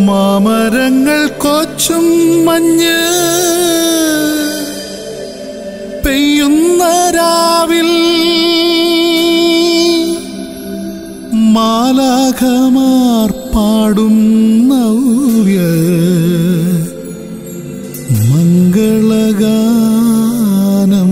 മാമരങ്ങൾ കൊച്ചും മഞ്ഞ് പെയ്യുന്ന രാവിൽ മാലാഖമാർ പാടും നവ്യ മംഗളഗാനം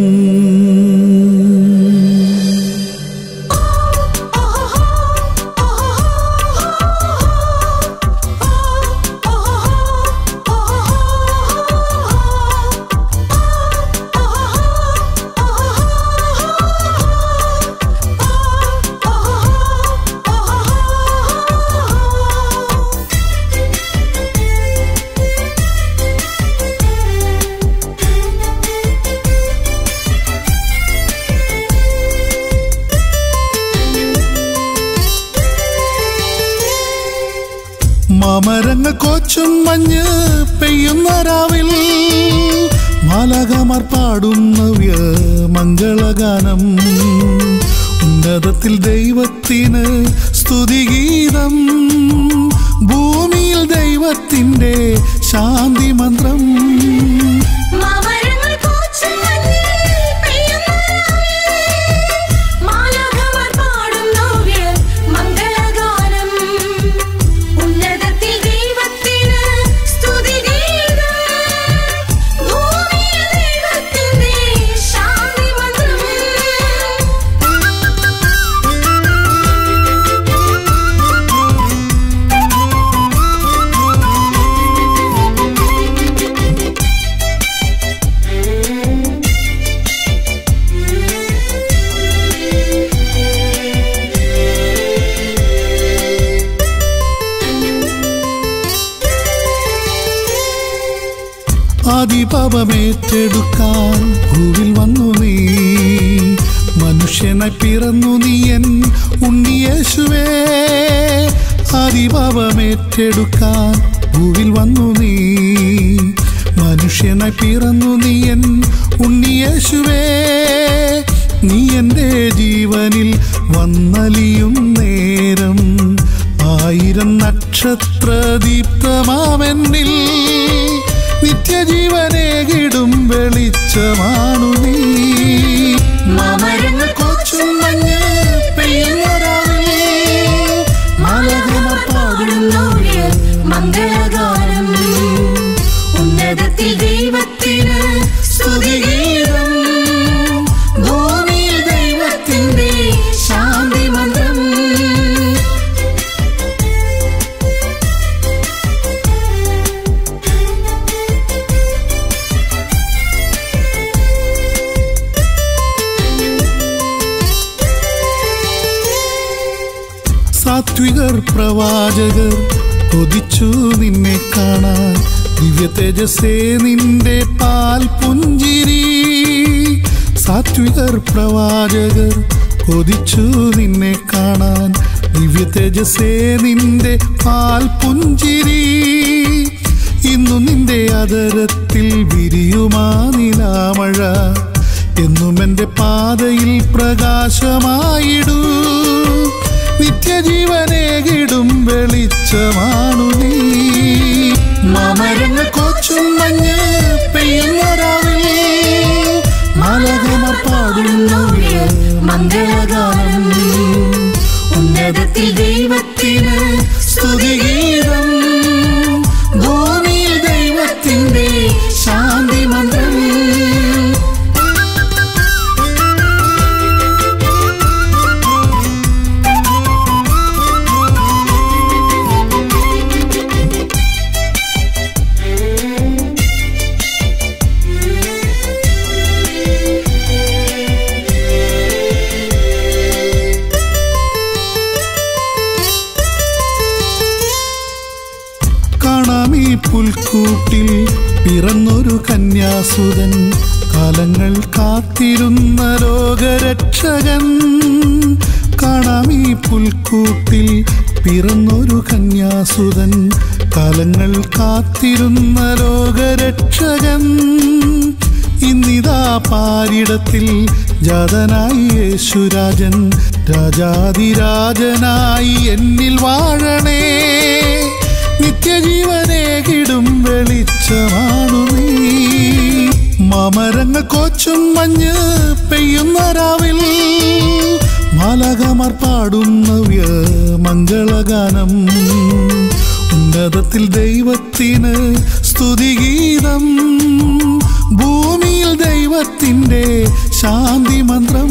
മാമരങ്ങൾ കോച്ചും മഞ്ഞ് പെയ്യുന്ന രാവിൽ മാലാകമാർ പാടും നവ്യ മംഗളഗാനം ഉന്നതത്തിൽ ദൈവത്തിന് സ്തുതിഗീതം ഭൂമിയിൽ ദൈവത്തിൻ്റെ ശാന്തി മന്ത്രം മാമരങ്ങൾ പൂച്ചും മഞ്ഞിൽ പെയ്യുന്ന രാവിൽ മാലാഖമാർ പാടും നവ്യ മംഗളഗാനം ഉന്നതത്തിൽ ദൈവത്തിന് സ്തുതിഗീതം ഭൂമിയിൽ ദൈവത്തിന്റെ ശാന്തി ആദിപാപമേറ്റെടുക്കാൻ ഭൂവിൽ വന്നു നീ മനുഷ്യനായി പിറന്നു നീ എൻ ഉണ്ണിയേശുവേ ആദിപാപമേറ്റെടുക്കാൻ ഭൂവിൽ വന്നു നീ മനുഷ്യനായി പിറന്നു നീ എൻ ഉണ്ണിയേശുവേ നീ എൻ്റെ ജീവനിൽ വന്നലിയും നേരം ആയിരം നക്ഷത്ര ദീപ്തമാമെന്നിൽ നിത്യജീവനേകിടും വെളിച്ചമാണു നീ മാമരങ്ങൾ കൊച്ചും മഞ്ഞ് പെയ്യുന്ന രാവിൽ മാലകമർ പാടും നവ്യ മംഗളഗാനം ഉന്നതത്തിൽ ദൈവത്തിന് സ്തുതിഗീതം ഭൂമിയിൽ ദൈവത്തിന്റെ ശാന്തി മന്ത്രം സാത്വികർ പ്രവാചകർ കൊതിച്ചു നിന്നെ കാണാൻ ദിവ്യ തേജസ്സേ നിന്റെ പാൽ പുഞ്ചിരി സാത്വികർ പ്രവാചകർ കൊതിച്ചു നിന്നെ കാണാൻ ദിവ്യ തേജസ്സേ നിന്റെ പാൽ പുഞ്ചിരി ഇന്നു നിന്റെ അതരത്തിൽ വിരിയുമാ നിലാമഴ എന്നും എൻ്റെ പാതയിൽ പ്രകാശമായിടൂ നിത്യജീവനേകിടും വെളിച്ചമാണു നീ മാമരങ്ങൾ കൊച്ചും മഞ്ഞ് പെയ്യുന്ന രാവിൽ മാലകമർ പാടും നവ്യ മംഗളഗാനം ഉന്നതത്തിൽ ദൈവത്തിന് സ്തുതിഗീതം ഭൂമിയിൽ ദൈവത്തിന്റെ ശാന്തി മന്ത്രം കാണാമീ പുൽക്കൂട്ടിൽ പിറന്നൊരു കന്യാസുതൻ കാലങ്ങൾ കാത്തിരുന്ന ലോകരക്ഷകൻ കാണാമീ പുൽക്കൂട്ടിൽ പിറന്നൊരു കന്യാസുതൻ കാലങ്ങൾ കാത്തിരുന്ന ലോകരക്ഷകൻ ഇന്നിതാ പാരിടത്തിൽ ജാതനായി യേശുരാജൻ രാജാതിരാജനായി എന്നിൽ വാഴണേ നിത്യ നിത്യജീവനേകിടും വെളിച്ചമാണു നീ മാമരങ്ങൾ കോച്ചും മഞ്ഞ് പെയ്യുന്ന രാവിൽ മാലകമാർ പാടുന്ന മംഗളഗാനം ഉന്നതത്തിൽ ദൈവത്തിന് സ്തുതിഗീതം ഭൂമിയിൽ ദൈവത്തിൻ്റെ ശാന്തി മന്ത്രം